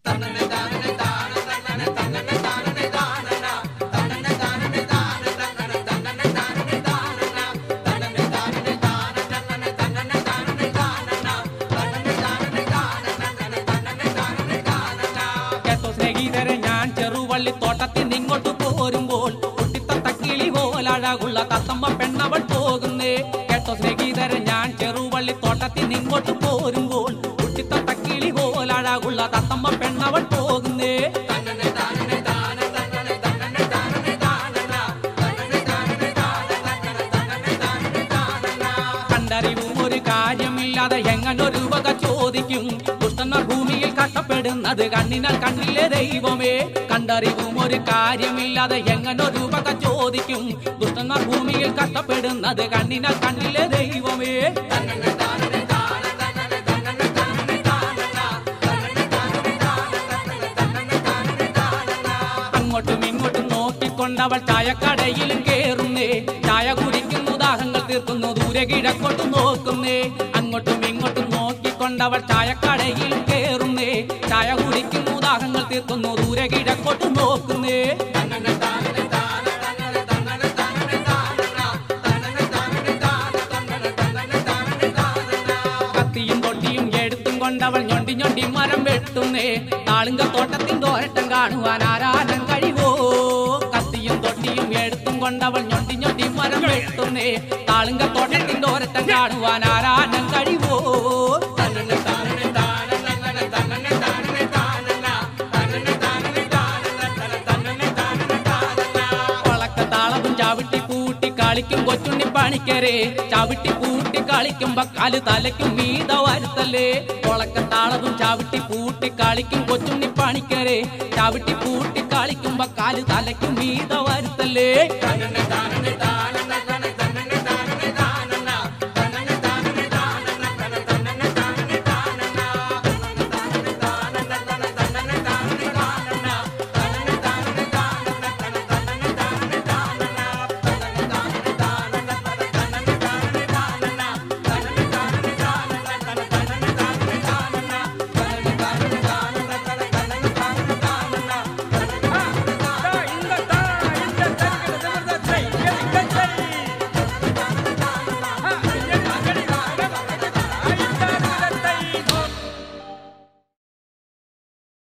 കേട്ടോ സ്നേഹിതരെ ഞാൻ ചെറുവള്ളി തോട്ടത്തിൽ നിങ്ങോട്ട് പോരുമ്പോൾ കുട്ടിത്തക്കിളി പോലഴകുള്ള തത്തമ്മ പെണ്ണവൾ പോകുന്നേ കേട്ടോ സ്നേഹിതരെ ഞാൻ ചെറുവള്ളി തോട്ടത്തിൽ നിങ്ങോട്ട് പോരുമ്പോൾ കുട്ടിത്തക്കിളി പോലഴകുള്ള തത്തമ്മ പെണ്ണവൾ പോകുന്നേ കണ്ടറിവും ഒരു കാര്യമില്ലാതെ എങ്ങനൊരു വക ചോദിക്കും ദുഷ്ടന്മാർ ഭൂമിയിൽ കഷ്ടപ്പെടുന്നത് കണ്ണിനാൽ കണ്ണിലെ ദൈവമേ കണ്ടറിവും ഒരു കാര്യമില്ലാതെ എങ്ങനൊരു വക ചോദിക്കും ദുഷ്ടന്മാർ ഭൂമിയിൽ കഷ്ടപ്പെടുന്നത് കണ്ണിനാൽ കണ്ണിലെ ദൈവമേ അങ്ങോട്ടും ഇങ്ങോട്ടും നോക്കിക്കൊണ്ടവൾ ചായക്കടയിലും കേറുന്നേ ചായ കുടിക്കുന്നു ദാഹങ്ങൾ തീർക്കുന്നു ദൂരെ കിഴക്കോട്ട് നോക്കുന്നേ അങ്ങോട്ടും ഇങ്ങോട്ടും നോക്കിക്കൊണ്ടവൾ ചായക്കടയിൽ കേറുന്നേ ചായ കുടിക്കുന്നു ദാഹങ്ങൾ തീർക്കുന്നു ദൂരെ കിഴക്കോട്ട് നോക്കുന്നേ കത്തിയും തൊട്ടിയും എടുത്തും കൊണ്ടവൾ ഞൊണ്ടി ഞൊണ്ടി മരം വെട്ടുന്നേ താളുങ്ക തോട്ടത്തിൻ തോരട്ടം കാണുവാൻ ആരാനം കഴിവോ കത്തിയും തൊട്ടിയും എടുത്തും കൊണ്ടവൾ ഞൊണ്ടി ഞൊണ്ടി മരം വെട്ടുന്നേ താളുങ്ക തോട്ടത്തിൻ തോരട്ടം കാണുവാൻ ആരാനം കഴിവോ വളക്കത്താളവും ചാവിട്ടി പൂട്ടി കളിക്കും കൊച്ചുണ്ണി പണിക്കരെ ചവിട്ടി പൂട്ടി കളിക്കുമ്പോ കാല് തലയ്ക്കും മീത വരുത്തല്ലേ വളക്കത്താളവും ചവിട്ടി പൂട്ടി കളിക്കും കൊച്ചുണ്ണി പണിക്കരെ ചവിട്ടി പൂട്ടി കളിക്കുമ്പോ കാല് തലയ്ക്കും മീത വരുത്തല്ലേ